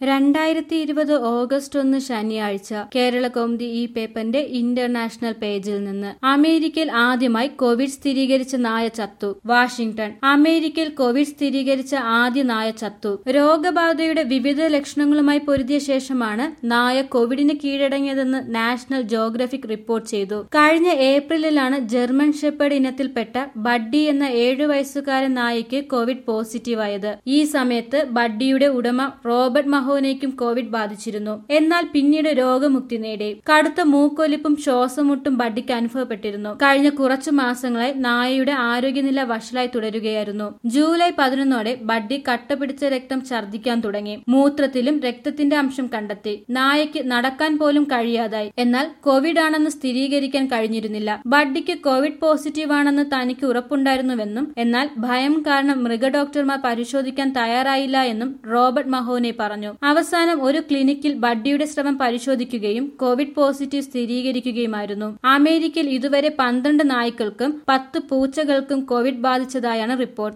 രണ്ടായിരത്തി ഇരുപത് ഓഗസ്റ്റ് ഒന്ന് ശനിയാഴ്ച കേരള കൗമുദി ഈ പേപ്പറിന്റെ ഇന്റർനാഷണൽ പേജിൽ നിന്ന് അമേരിക്കയിൽ ആദ്യമായി കോവിഡ് സ്ഥിരീകരിച്ച നായ ചത്തു വാഷിംഗ്ടൺ അമേരിക്കയിൽ കോവിഡ് സ്ഥിരീകരിച്ച ആദ്യ നായ ചത്തു രോഗബാധയുടെ വിവിധ ലക്ഷണങ്ങളുമായി പൊരുതിയ ശേഷമാണ് നായ കോവിഡിന് കീഴടങ്ങിയതെന്ന് നാഷണൽ ജോഗ്രഫിക് റിപ്പോർട്ട് ചെയ്തു കഴിഞ്ഞ ഏപ്രിലിലാണ് ജർമ്മൻ ഷെപ്പേർഡ് ഇനത്തിൽപ്പെട്ട ബഡ്ഡി എന്ന ഏഴു വയസ്സുകാരൻ നായയ്ക്ക് കോവിഡ് പോസിറ്റീവായത് ഈ സമയത്ത് ബഡ്ഡിയുടെ ഉടമ റോബർട്ട് മഹോനയ്ക്കും കോവിഡ് ബാധിച്ചിരുന്നു എന്നാൽ പിന്നീട് രോഗമുക്തി നേടി കടുത്ത മൂക്കൊലിപ്പും ശ്വാസമുട്ടും ബഡ്ഡിക്ക് അനുഭവപ്പെട്ടിരുന്നു കഴിഞ്ഞ കുറച്ചു മാസങ്ങളായി നായയുടെ ആരോഗ്യനില വഷളായി തുടരുകയായിരുന്നു ജൂലൈ പതിനൊന്നോടെ ബഡ്ഡി കട്ടപിടിച്ച രക്തം ഛർദ്ദിക്കാൻ തുടങ്ങി മൂത്രത്തിലും രക്തത്തിന്റെ അംശം കണ്ടെത്തി നായയ്ക്ക് നടക്കാൻ പോലും കഴിയാതായി എന്നാൽ കോവിഡ് ആണെന്ന് സ്ഥിരീകരിക്കാൻ കഴിഞ്ഞിരുന്നില്ല ബഡ്ഡിക്ക് കോവിഡ് പോസിറ്റീവ് ആണെന്ന് തനിക്ക് ഉറപ്പുണ്ടായിരുന്നുവെന്നും എന്നാൽ ഭയം കാരണം മൃഗഡോക്ടർമാർ പരിശോധിക്കാൻ തയ്യാറായില്ല എന്നും റോബർട്ട് മഹോനെ പറഞ്ഞു അവസാനം ഒരു ക്ലിനിക്കിൽ ബഡ്ഡിയുടെ സ്രവം പരിശോധിക്കുകയും കോവിഡ് പോസിറ്റീവ് സ്ഥിരീകരിക്കുകയുമായിരുന്നു അമേരിക്കയിൽ ഇതുവരെ പന്ത്രണ്ട് നായ്ക്കൾക്കും പത്ത് പൂച്ചകൾക്കും കോവിഡ് ബാധിച്ചതായാണ് റിപ്പോർട്ട്